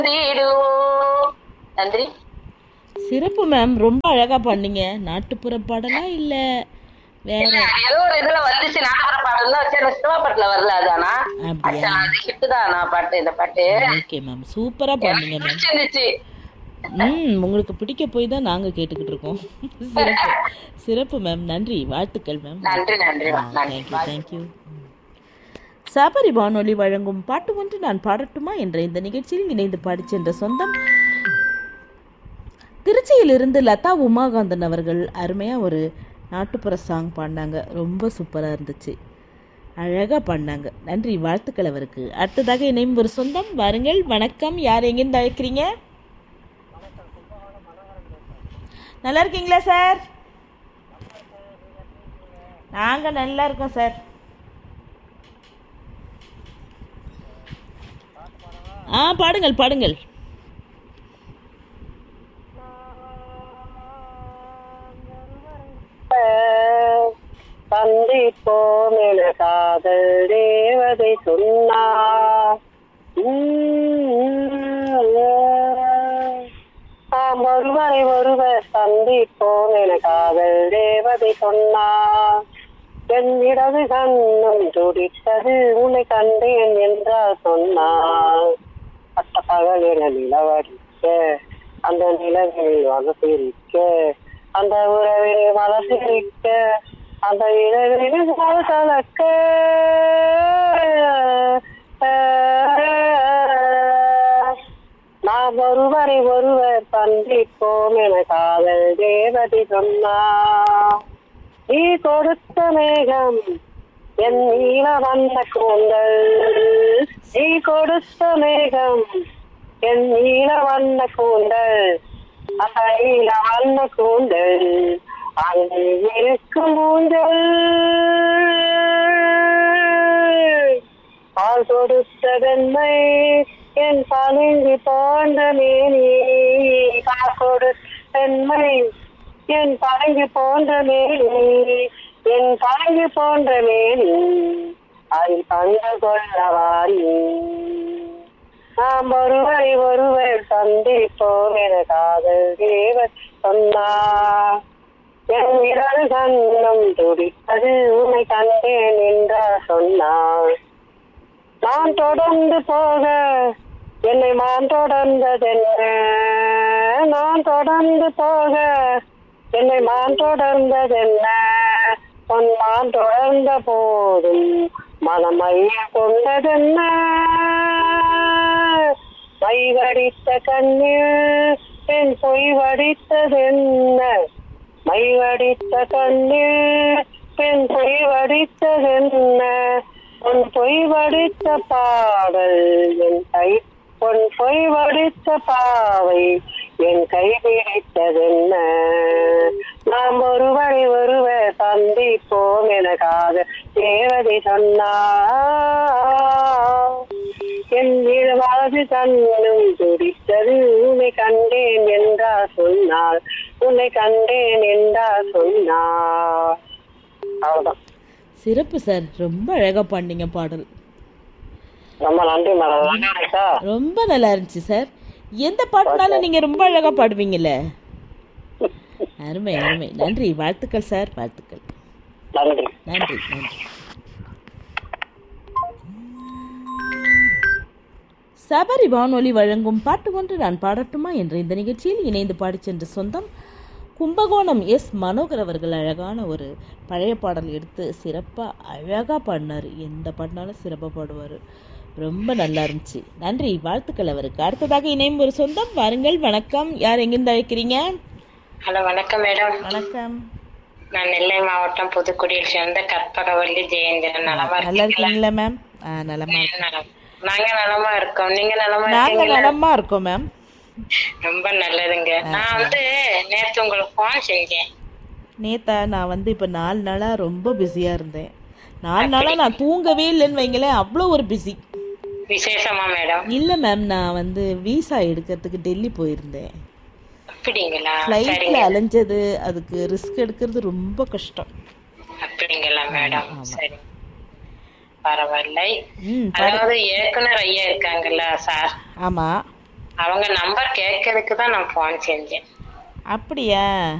வந்திடுவோம் நன்றி சிறப்பு மேம் ரொம்ப அழகா பண்ணீங்க நாட்டுப்புற பாடலா இல்ல வேற இல்ல, ஏதோ ஒரு இதுல வந்துச்சு நாடக பாடல் தான் சரி சிவா பாட்டுல வரல அதானா அப்படியா அது ஹிட் தான் நான் பாட்டு இந்த பாட்டு ஓகே மேம் சூப்பரா பண்ணீங்க மேம் பிடிச்சிருந்துச்சு ம் உங்களுக்கு பிடிக்க போய் தான் நாங்க கேட்டுக்கிட்டு இருக்கோம் சிறப்பு சிறப்பு மேம் நன்றி வாழ்த்துக்கள் மேம் நன்றி நன்றி நன்றி தேங்க்யூ தேங்க்யூ சபரி வானொலி வழங்கும் பாட்டு ஒன்று நான் பாடட்டுமா என்ற இந்த நிகழ்ச்சியில் இணைந்து பாடிச் சென்ற சொந்தம் திருச்சியிலிருந்து லதா உமாகாந்தன் அவர்கள் அருமையாக ஒரு நாட்டுப்புற சாங் பாடினாங்க ரொம்ப சூப்பராக இருந்துச்சு அழகாக பாடினாங்க நன்றி வாழ்த்துக்கள் அவருக்கு அடுத்ததாக இணையும் ஒரு சொந்தம் வாருங்கள் வணக்கம் யார் எங்கேருந்து அழைக்கிறீங்க நல்லா இருக்கீங்களா சார் நாங்கள் நல்லா இருக்கோம் சார் ஆ பாடுங்கள் பாடுங்கள் சந்திப்போம் என காதல் தேவதை சொன்னார் நாம் ஒருவரை ஒருவர் சந்திப்போம் என காதல் தேவதை சொன்னார் என் இடது கண்ணும் துடித்தது உன்னை கண்டேன் என்றார் சொன்னார் பட்ட பகல் என நிலவரிக்க அந்த நிலவில் வளசிரிக்க அந்த உறவில் மலசிரிக்க அந்த இரவில் கலக்க நாம் ஒருவரை ஒருவர் சந்திப்போம் என காதல் தேவதி சொன்னார் நீ கொடுத்த மேகம் என் நீல வந்த கூந்தல் நீ கொடுத்த மேகம் என் நீல வந்த கூந்தல் அந்த நீல வந்த கூந்தல் அங்கு இருக்கும் ஊஞ்சல் பால் கொடுத்த வெண்மை என் பளிங்கு போன்ற மேனி பால் கொடுத்த வெண்மை என் பழங்கு போன்ற மேனி என் பழங்கு போன்ற மேனி அதில் பங்கு கொள்ளவாரி நாம் ஒருவரை ஒருவர் சந்திப்போம் என காதல் தேவர் சொன்னார் என் இரண்டு கண்ணும் துடிப்பது உன்னை கண்டேன் என்றார் சொன்னார் நான் தொடர்ந்து போக என்னை மான் தொடர்ந்ததென்ன நான் தொடர்ந்து போக என்னை மான் தொடர்ந்ததென்ன உன் மான் தொடர்ந்த போதும் மனமைய கொண்டதென்ன மை வடித்த கண்ணில் பெண் பொய் வடித்ததென்ன மை வடித்த கண்ணில் பெண் பொய் வடித்ததென்ன உன் பொய் வடித்த பாடல் என் கை உன் பொய் வடித்த பாவை என் கை பிடித்ததென்ன நாம் ஒருவரை ஒருவர் சந்திப்போம் எனக்காக தேவதை சொன்னார் என் வலது கண்ணும் துடித்தது உன்னை கண்டேன் என்றா சொன்னாள் உன்னை கண்டேன் என்றா சொன்னார் அவ்வளவுதான் சிறப்பு சார் ரொம்ப அழகாக பாடினீங்க பாடல் ரொம்ப நன்றி மேடம் நல்லா இருக்கா ரொம்ப நல்லா இருந்துச்சு சார் எந்த பாட்டுனாலும் நீங்கள் ரொம்ப அழகாக பாடுவீங்கல்ல அருமை அருமை நன்றி வாழ்த்துக்கள் சார் வாழ்த்துக்கள் நன்றி நன்றி நன்றி சபரி வானொலி வழங்கும் பாட்டு ஒன்று நான் பாடட்டுமா என்ற இந்த நிகழ்ச்சியில் இணைந்து பாடிச் சென்ற சொந்தம் கும்பகோணம் எஸ் மனோகர் அவர்கள் அழகான ஒரு பழைய பாடல் எடுத்து சிறப்பாக அழகாக பாடினார் எந்த பாடினாலும் சிறப்பாக பாடுவார் ரொம்ப நல்லா இருந்துச்சு நன்றி வாழ்த்துக்கள் அவருக்கு அடுத்ததாக இணையும் ஒரு சொந்தம் வாருங்கள் வணக்கம் யார் எங்கிருந்து அழைக்கிறீங்க ஹலோ வணக்கம் மேடம் வணக்கம் நான் நெல்லை மாவட்டம் புதுக்குடியில் சேர்ந்த கற்பகவல்லி ஜெயேந்திரன் நலமா நல்லா இருக்கீங்களா இருக்கீங்களா மேம் ஆ நலமா இருக்கேன் நலம். நாங்க நலமா இருக்கோம் நீங்க நலமா நாங்கள் இருக்கீங்களா நலமா இருக்கோம் மேம் ரொம்ப நல்லதுங்க நான் வந்து நேத்து உங்களுக்கு போன் செஞ்சேன் நேத்தா நான் வந்து இப்போ நாலு நாளாக ரொம்ப பிஸியாக இருந்தேன் நாலு நாளாக நான் தூங்கவே இல்லைன்னு வைங்களேன் அவ்வளோ ஒரு பிஸி விசேஷமா மேடம் இல்லை மேம் நான் வந்து விசா எடுக்கிறதுக்கு டெல்லி போயிருந்தேன் அப்படிங்களா ஃப்ளைட்டில் சரிங்க அலைஞ்சது அதுக்கு ரிஸ்க் எடுக்கிறது ரொம்ப கஷ்டம் அப்படிங்களா மேடம் சரி பரவாயில்லை ம் அதாவது இயக்குனர் ஐயா இருக்காங்கல்ல சார் ஆமாம் அவங்க நம்பர் கேட்கறதுக்கு தான் நான் ஃபோன் செஞ்சேன் அப்படியா